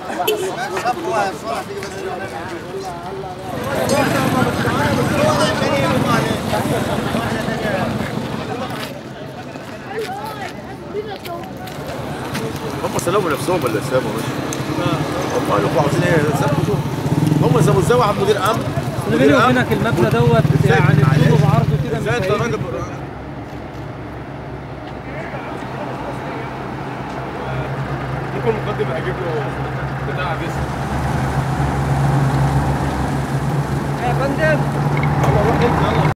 هم سلموا نفسهم ولا سابوا مش هم قالوا عاوزين ايه سابوا شوف هم سابوا ازاي واحد مدير امن اللي بيني وبينك المبنى دوت يعني طوله بعرضه كده مش ازاي انت هيجي. راجل ممكن المقدم هيجيب له بتاع جسم يا فندم يلا روح انت يلا